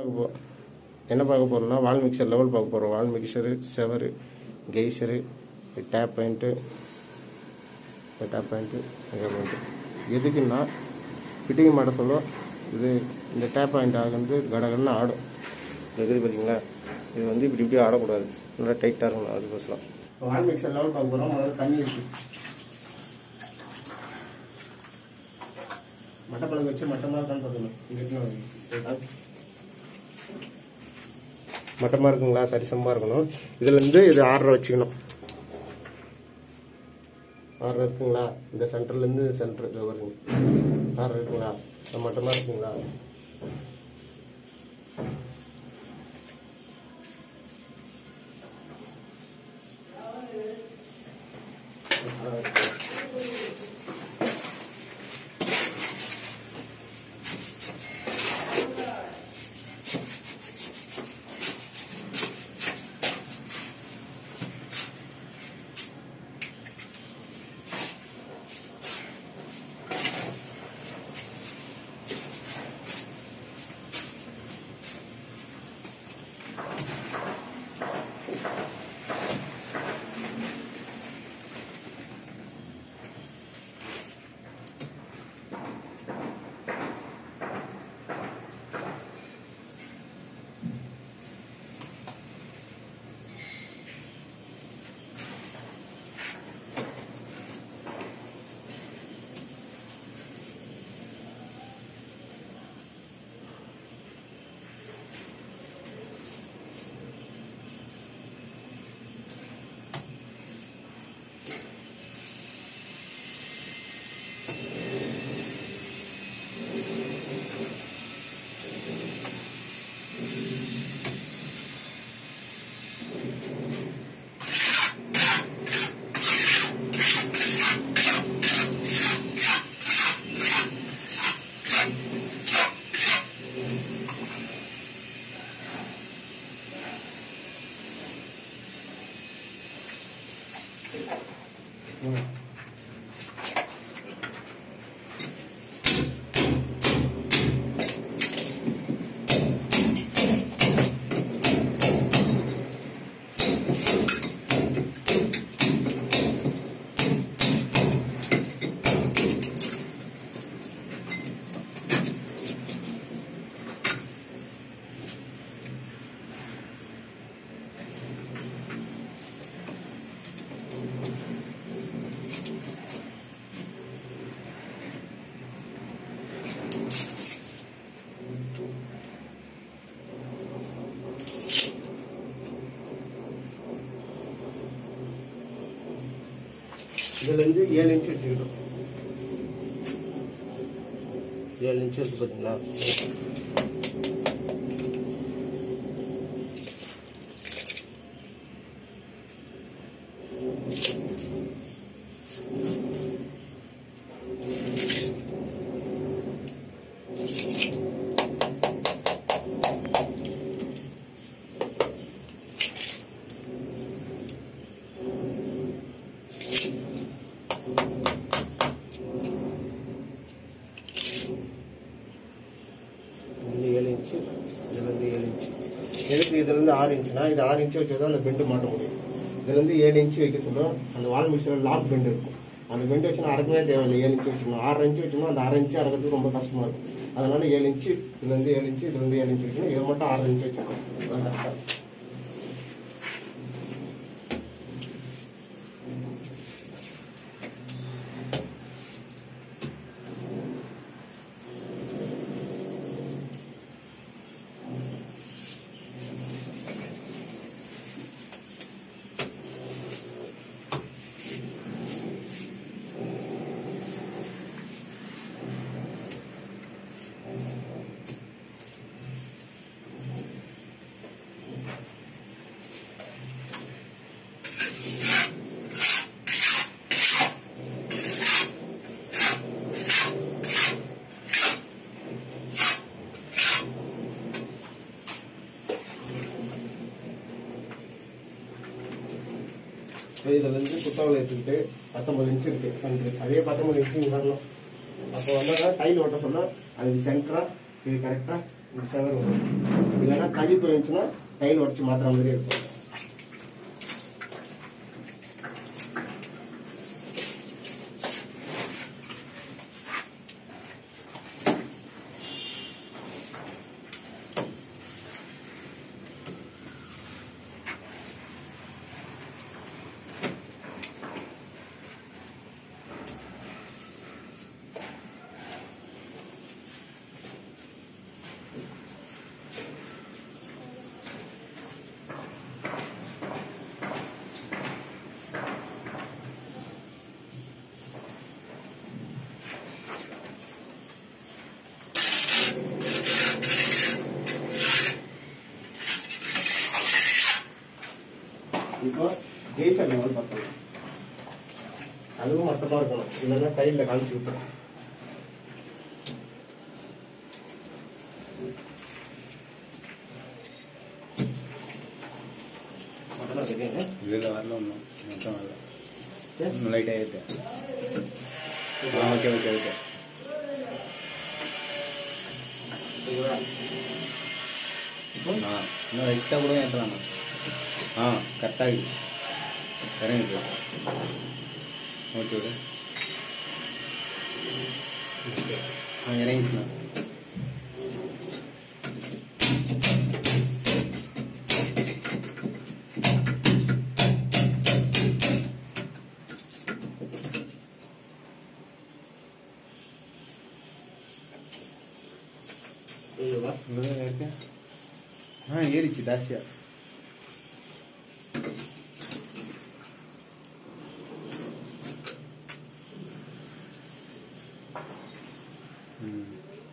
பார்க்க போ என்ன பார்க்க போகிறோம்னா வால் மிக்சர் லெவல் பார்க்க போகிறோம் wall mixer shower geyser tap point tap point அங்கே பாயிண்ட்டு எதுக்குன்னா ஃபிட்டிங் மாட்ட சொல்ல இது இந்த டேப் பாயிண்ட் ஆகுறது கடகடன்னு ஆடும் இருக்குது பார்த்தீங்களா இது வந்து இப்படி இப்படி ஆடக்கூடாது நல்லா டைட்டாக இருக்கணும் அதுக்கோசரம் வால் மிக்சர் லெவல் பார்க்க போகிறோம் முதல்ல தண்ணி இருக்கு மட்டப்பழகு வச்சு மட்டமாக இருக்கான்னு பார்க்கணும் இங்கே மட்டமாக இருக்குங்களா சரிசமமாக இருக்கணும் இதுலேருந்து இது ஆறரை வச்சுக்கணும் ஆறரை இருக்குங்களா இந்த சென்டர்லேருந்து சென்டர் இது வருங்க ஆறரை இருக்குங்களா அது மட்டமாக இருக்குங்களா இதுலேருந்து ஏழு இன்ச் வச்சுக்கிட்டோம் ஏழு இன்ச் இருக்கு பார்த்தீங்களா இது ஏழு இன்ச்சு இதுலேருந்து ஏழு இன்ச்சு எதுக்கு இதுலேருந்து ஆறு இன்ச்சுனா இது ஆறு இன்ச்சு வச்சா தான் அந்த பெண்டு மாட்ட முடியும் இதுலேருந்து ஏழு இன்ச்சு வைக்க சொல்லும் அந்த வால் மிக்சரில் லாக் பெண்டு இருக்கும் அந்த பெண்டு வச்சுனா அறக்கவே தேவையில்லை ஏழு இன்ச்சு வச்சுக்கணும் ஆறு இன்ச்சு வச்சுனா அந்த அரை இன்ச்சு அறக்கிறதுக்கு ரொம்ப கஷ்டமாக இருக்கும் அதனால ஏழு இன்ச்சு இதுலேருந்து ஏழு இன்ச்சு இதுலேருந்து ஏழு இன்ச்சு வைக்கணும் இதை மட்டும் ஆறு இன்ச்சு வச்சுக்கணும் அதான் correct ஆ இருக்கும். இப்போ இதுலேருந்து குத்தவலை எடுத்துக்கிட்டு பத்தொம்பது இன்ச்சு இருக்கு சென்டர் அதே பத்தொம்பது இன்ச்சு இங்கே வரணும் அப்போ வந்தால் டைல் ஓட்ட சொல்ல அதுக்கு சென்டராக இது கரெக்டாக இந்த செவர் வரும் இல்லைன்னா கழி போயிருந்துச்சுன்னா டைல் உடச்சி மாத்துற மாதிரி இருக்கும் இப்போ ஜெய்சல் லெவல் பார்த்தோம் அதுவும் மட்டமாக இருக்கணும் இல்லைன்னா கையில் காமிச்சு விட்டுரும் மட்டமாக இருக்குங்க இதில் வரல ஒன்றும் மொத்தம் வரல சரி. இன்னும் லைட்டாக இருக்கு ஆ ஓகே ஓகே ஓகே சரிங்களா? இப்போ ஆ இன்னும் லைட்டாக கூட ஏற்றலாம் ஆ கரெக்டாக இறங்கிட்டு ஓகே ஓகே ஆ இறங்கிச்சுண்ணா இதுவா? இங்கே இருக்கு ஆ ஏறிச்சு ஜாஸ்தியாக ம்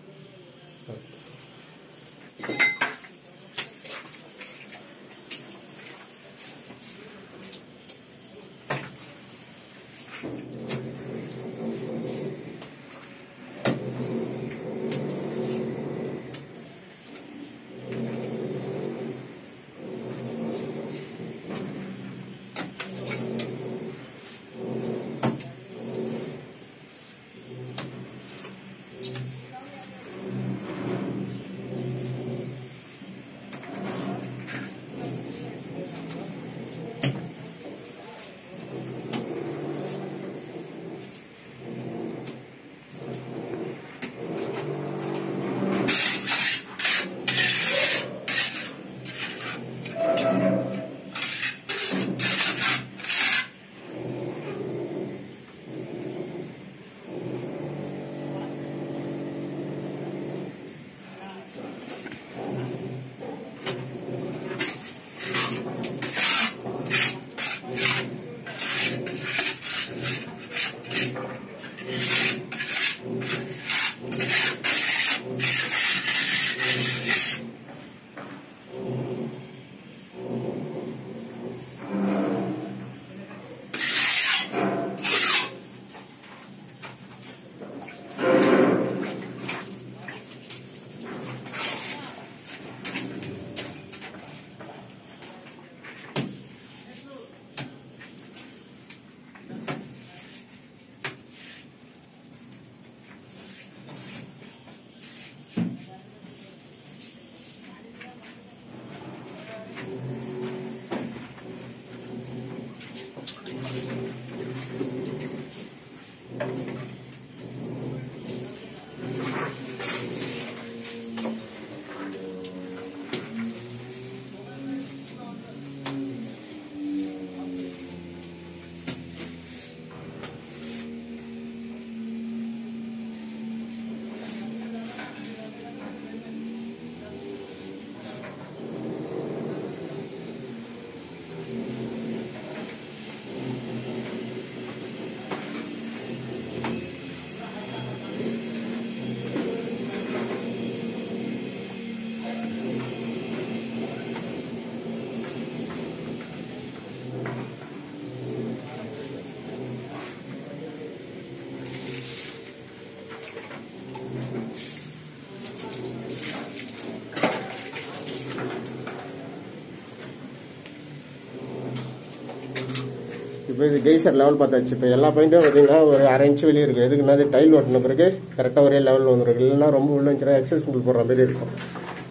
இப்போ இது கெய்சர் லெவல் பார்த்தாச்சு இப்போ எல்லா பாயிண்ட்டும் பார்த்தீங்கன்னா ஒரு அரை இன்ச்சு வெளியே இருக்கும் எதுக்குன்னா அது டைல் ஓட்டின பிறகு கரெக்டாக ஒரே லெவலில் வந்துடும் இல்லைன்னா ரொம்ப உள்ள இருந்துச்சுன்னா எக்ஸஸ் சிம்பிள் போடுற மாதிரி இருக்கும்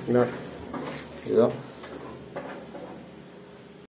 என்ன இதுதான்